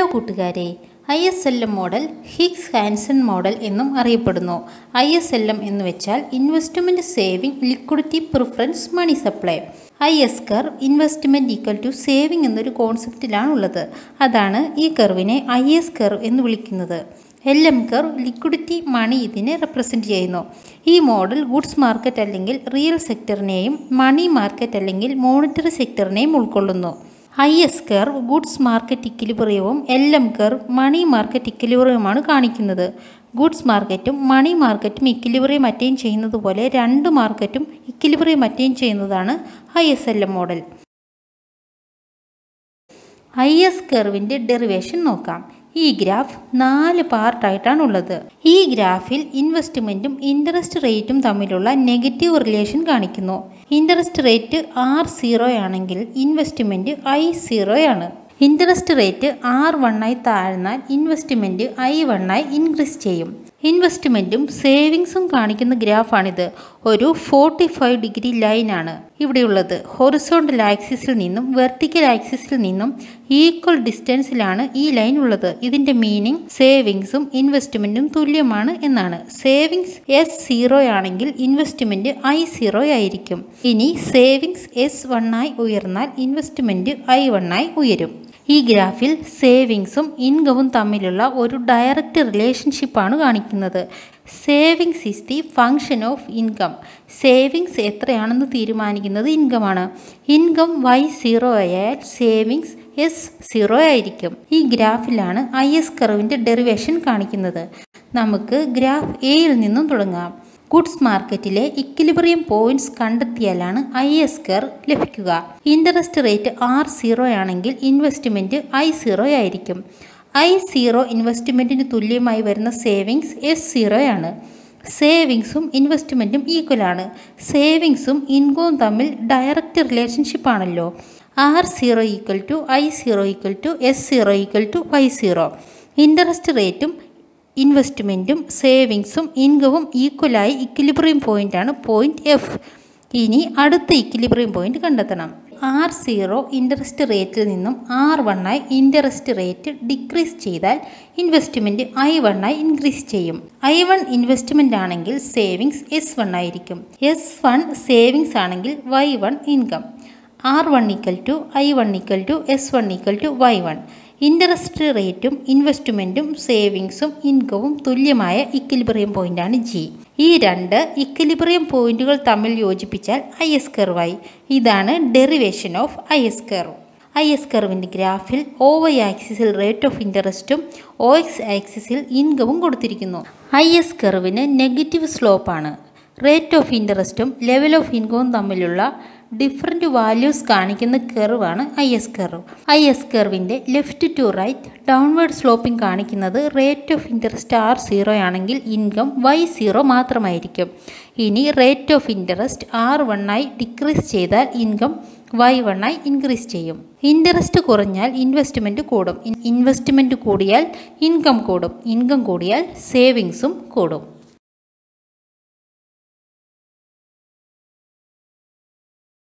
കൂട്ടുകാരെ I S L M model Higgs Hansen model എന്നും അറിയപ്പെടുന്നു ഐ എസ് എൽ എം എന്ന് വെച്ചാൽ investment saving liquidity preference money supply I S curve investment equal to saving എന്നൊരു കോൺസെപ്റ്റിലാണ് ഉള്ളത് അതാണ് ഈ കർവിനെ ഐ എസ് കർവ് എന്ന് വിളിക്കുന്നത് L M curve liquidity money ഇതിനെ റെപ്രസെൻറ്റ് ചെയ്യുന്നു ഈ മോഡൽ ഗുഡ്സ് മാർക്കറ്റ് അല്ലെങ്കിൽ റിയൽ സെക്ടറിനെയും മണി മാർക്കറ്റ് അല്ലെങ്കിൽ മോണിറ്ററി സെക്ടറിനെയും ഉൾക്കൊള്ളുന്നു I S curve goods market ഇക്വിലിബ്രിയവും L M curve money market ഇക്വിലിബ്രിയവുമാണ് കാണിക്കുന്നത് ഗുഡ്സ് മാർക്കറ്റും മണി മാർക്കറ്റും ഇക്വിലിബ്രിയം അറ്റൈൻ ചെയ്യുന്നത് പോലെ രണ്ട് മാർക്കറ്റും ഇക്വിലിബ്രിയം അറ്റൈൻ ചെയ്യുന്നതാണ് I S L M model I S കർവിൻ്റെ ഡെറിവേഷൻ നോക്കാം ഈ ഗ്രാഫ് നാല് പാർട്ടായിട്ടാണ് ഉള്ളത് ഈ ഗ്രാഫിൽ ഇൻവെസ്റ്റ്മെൻറ്റും ഇൻട്രസ്റ്റ് റേറ്റും തമ്മിലുള്ള നെഗറ്റീവ് റിലേഷൻ കാണിക്കുന്നു ഇൻട്രസ്റ്റ് റേറ്റ് ആർ സീറോ ആണെങ്കിൽ ഇൻവെസ്റ്റ്മെൻറ്റ് ഐ സീറോ ആണ് ഇൻട്രസ്റ്റ് റേറ്റ് ആർ വണ്ണായി താഴ്ന്നാൽ ഇൻവെസ്റ്റ്മെൻറ്റ് ഐ വണ്ണായി ഇൻക്രീസ് ചെയ്യും ഇൻവെസ്റ്റ്മെൻറ്റും സേവിങ്സും കാണിക്കുന്ന ഗ്രാഫാണിത് ഒരു ഫോർട്ടി ഫൈവ് ഡിഗ്രി ലൈനാണ് ഇവിടെയുള്ളത് ഹൊറിസോണ്ടൽ ആക്സിസിൽ നിന്നും വെർട്ടിക്കൽ ആക്സിസിൽ നിന്നും ഈക്വൽ ഡിസ്റ്റൻസിലാണ് ഈ ലൈൻ ഉള്ളത് ഇതിൻ്റെ മീനിങ് സേവിങ്സും ഇൻവെസ്റ്റ്മെൻറ്റും തുല്യമാണ് എന്നാണ് സേവിങ്സ് എസ് സീറോ ആണെങ്കിൽ ഇൻവെസ്റ്റ്മെൻറ്റ് ഐ സീറോ ആയിരിക്കും ഇനി സേവിങ്സ് എസ് വണ്ണായി ഉയർന്നാൽ ഇൻവെസ്റ്റ്മെൻറ്റ് ഐ വണ്ണായി ഉയരും ഈ ഗ്രാഫിൽ സേവിങ്സും ഇൻകവും തമ്മിലുള്ള ഒരു ഡയറക്റ്റ് റിലേഷൻഷിപ്പാണ് കാണിക്കുന്നത് savings is the function of income savings എത്രയാണെന്ന് തീരുമാനിക്കുന്നത് ഇൻകമാണ് ഇൻകം വൈ സീറോ ആയാൽ സേവിങ്സ് എസ് സീറോ ആയിരിക്കും ഈ ഗ്രാഫിലാണ് ഐ എസ് കർവിൻ്റെ ഡെറിവേഷൻ കാണിക്കുന്നത് നമുക്ക് ഗ്രാഫ് എയിൽ നിന്നും തുടങ്ങാം ഗുഡ്സ് മാർക്കറ്റിലെ ഇക്വിലിബ്രിയം പോയിന്റ്സ് കണ്ടെത്തിയാലാണ് ഐ എസ് കർ ലഭിക്കുക ഇൻട്രസ്റ്റ് റേറ്റ് ആർ സീറോ ആണെങ്കിൽ ഇൻവെസ്റ്റ്മെൻറ്റ് ഐ സീറോ ആയിരിക്കും ഐ സീറോ ഇൻവെസ്റ്റ്മെൻറ്റിന് തുല്യമായി വരുന്ന സേവിങ്സ് എസ് സീറോ ആണ് സേവിങ്സും ഇൻവെസ്റ്റ്മെൻറ്റും ഈക്വലാണ് സേവിങ്സും ഇൻകവും തമ്മിൽ ഡയറക്റ്റ് റിലേഷൻഷിപ്പ് ആണല്ലോ R zero equal to I zero equal to S zero equal to Y zero interest റേറ്റും ഇൻവെസ്റ്റ്മെൻറ്റും സേവിങ്സും ഇൻകവും ഈക്വലായി ഇക്വിലിബ്രിയം പോയിൻ്റാണ് പോയിൻ്റ് എഫ് ഇനി അടുത്ത ഇക്വിലിബ്രിയം പോയിൻ്റ് കണ്ടെത്തണം ആർ സീറോ ഇൻട്രസ്റ്റ് റേറ്റിൽ നിന്നും ആർ വണ്ണായി ഇൻട്രസ്റ്റ് റേറ്റ് ഡിക്രീസ് ചെയ്താൽ ഇൻവെസ്റ്റ്മെൻറ്റ് ഐ വണ്ണായി ഇൻക്രീസ് ചെയ്യും ഐ വൺ ഇൻവെസ്റ്റ്മെൻ്റ് ആണെങ്കിൽ സേവിങ്സ് എസ് വൺ ആയിരിക്കും എസ് വൺ സേവിങ്സ് ആണെങ്കിൽ Y one income R one equal to I one equal to S one equal to Y one interest റേറ്റും ഇൻവെസ്റ്റ്മെൻറ്റും സേവിങ്സും ഇൻകവും തുല്യമായ ഇക്വിലിബ്രിയം പോയിൻ്റാണ് ജി ഈ രണ്ട് ഇക്വിലിബ്രിയം പോയിന്റുകൾ തമ്മിൽ യോജിപ്പിച്ചാൽ ഐ എസ് കർവായി ഇതാണ് derivation of I S curve I S കർവിൻ്റെ ഗ്രാഫിൽ ഒ വൈ ആക്സിസിൽ റേറ്റ് ഓഫ് ഇൻട്രസ്റ്റും ഒ എക്സ് ആക്സിസിൽ ഇൻകവും കൊടുത്തിരിക്കുന്നു ഐ എസ് കർവിന് നെഗറ്റീവ് സ്ലോപ്പാണ് റേറ്റ് ഓഫ് ഇൻട്രസ്റ്റും ലെവൽ ഓഫ് ഇൻകവും തമ്മിലുള്ള ഡിഫറെൻറ്റ് വാല്യൂസ് കാണിക്കുന്ന കർവാണ് I S curve I S കർവിൻ്റെ left to right downward sloping കാണിക്കുന്നത് rate of interest R zero ആണെങ്കിൽ ഇൻകം വൈ സീറോ മാത്രമായിരിക്കും ഇനി റേറ്റ് ഓഫ് ഇൻട്രസ്റ്റ് ആർ വണ്ണായി ഡിക്രീസ് ചെയ്താൽ ഇൻകം വൈ വണ്ണായി ഇൻക്രീസ് ചെയ്യും ഇൻട്രസ്റ്റ് കുറഞ്ഞാൽ ഇൻവെസ്റ്റ്മെൻറ്റ് കൂടും ഇൻവെസ്റ്റ്മെൻറ്റ് കൂടിയാൽ ഇൻകം കൂടും ഇൻകം കൂടിയാൽ സേവിങ്സും കൂടും